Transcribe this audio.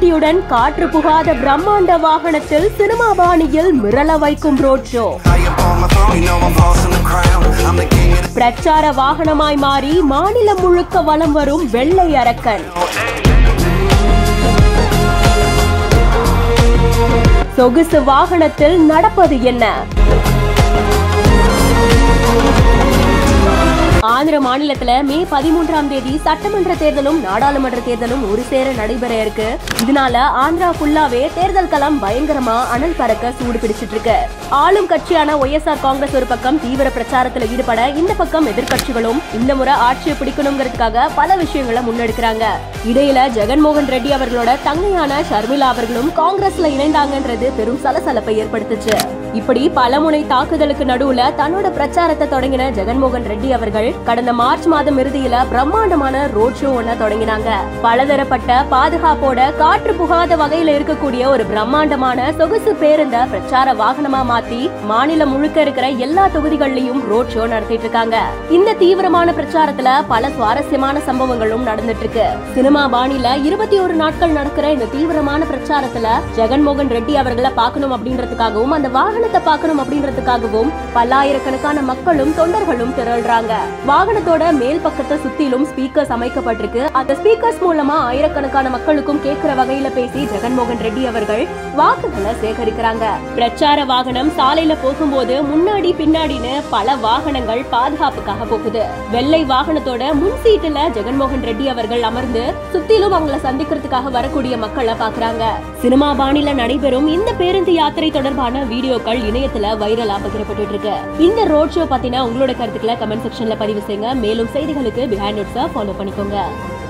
செக்யூரிட்டியுடன் காற்று புகாத பிரம்மாண்ட வாகனத்தில் சினிமா பாணியில் மிரள வைக்கும் road show I am on my throne, you know I'm bossing the crown. I'm the king of the பிரச்சார வாகனமாய் மாறி மாநிலம் முழுக்க வலம் வரும் வெள்ளை அரக்கன் சொகுசு வாகனத்தில் நடப்பது என்ன ஆந்திர மாநிலத்துல மே பதிமூன்றாம் தேதி சட்டமன்ற தேர்தலும் நாடாளுமன்ற தேர்தலும் ஒரு சேர நடைபெற இருக்கு இதனால ஆந்திரா ஃபுல்லாவே தேர்தல் களம் பயங்கரமா அனல் பறக்க சூடு பிடிச்சிட்டு இருக்கு ஆளும் கட்சியான ஒய்எஸ்ஆர் காங்கிரஸ் ஒரு பக்கம் தீவிர பிரச்சாரத்துல ஈடுபட இந்த பக்கம் எதிர்க்கட்சிகளும் இந்த முறை ஆட்சியை பிடிக்கணுங்கிறதுக்காக பல விஷயங்களை முன்னெடுக்கிறாங்க இடையில ஜெகன்மோகன் ரெட்டி அவர்களோட தங்கையான ஷர்மிளா அவர்களும் காங்கிரஸ்ல இணைந்தாங்கன்றது பெரும் சலசலப்பை ஏற்படுத்துச்சு இப்படி பலமுனை தாக்குதலுக்கு நடுவுல தன்னோட பிரச்சாரத்தை தொடங்கின ஜெகன்மோகன் ரெட்டி அவர்கள் கடந்த மார்ச் மாதம் இறுதியில பிரம்மாண்டமான ரோட் ஷோ ஒன்ன தொடங்கினாங்க பலதரப்பட்ட பாதுகாப்போட காற்று புகாத வகையில இருக்கக்கூடிய ஒரு பிரம்மாண்டமான சொகுசு பேருந்த பிரச்சார வாகனமா மாத்தி மாநிலம் முழுக்க இருக்கிற எல்லா தொகுதிகள்லயும் ரோட் ஷோ நடத்திட்டு இருக்காங்க இந்த தீவிரமான பிரச்சாரத்துல பல சுவாரஸ்யமான சம்பவங்களும் நடந்துட்டு இருக்கு சினிமா பாணியில இருபத்தி ஒரு நாட்கள் நடக்கிற இந்த தீவிரமான பிரச்சாரத்துல ஜெகன்மோகன் ரெட்டி அவர்களை பார்க்கணும் அப்படின்றதுக்காகவும் அந்த வாகனத்தை பார்க்கணும் அப்படின்றதுக்காகவும் பல்லாயிரக்கணக்கான மக்களும் தொண்டர்களும் திரள்றாங்க வாகனத்தோட மேல் பக்கத்தை சுத்திலும் ஸ்பீக்கர்ஸ் அமைக்கப்பட்டிருக்கு அந்த ஸ்பீக்கர்ஸ் மூலமா ஆயிரக்கணக்கான மக்களுக்கும் கேட்கிற வகையில பேசி ஜெகன்மோகன் ரெட்டி அவர்கள் வாக்குகளை சேகரிக்கிறாங்க பிரச்சார வாகனம் சாலையில போகும்போது முன்னாடி பின்னாடின்னு பல வாகனங்கள் பாதுகாப்புக்காக போகுது வெள்ளை வாகனத்தோட முன் சீட்டுல ஜெகன்மோகன் ரெட்டி அவர்கள் அமர்ந்து சுத்திலும் அவங்கள சந்திக்கிறதுக்காக வரக்கூடிய மக்களை பாக்குறாங்க சினிமா பாணியில நடைபெறும் இந்த பேருந்து யாத்திரை தொடர்பான வீடியோக்கள் இணையத்துல வைரலா பகிரப்பட்டு இருக்கு இந்த ரோட் ஷோ பத்தின உங்களோட கருத்துக்களை கமெண்ட் செக்ஷன்ல பதிவு செய்யுங்க மேலும் செய்திகளுக்கு பிஹைண்ட் நோட்ஸை ஃபாலோ பண்ணிக்கோங்க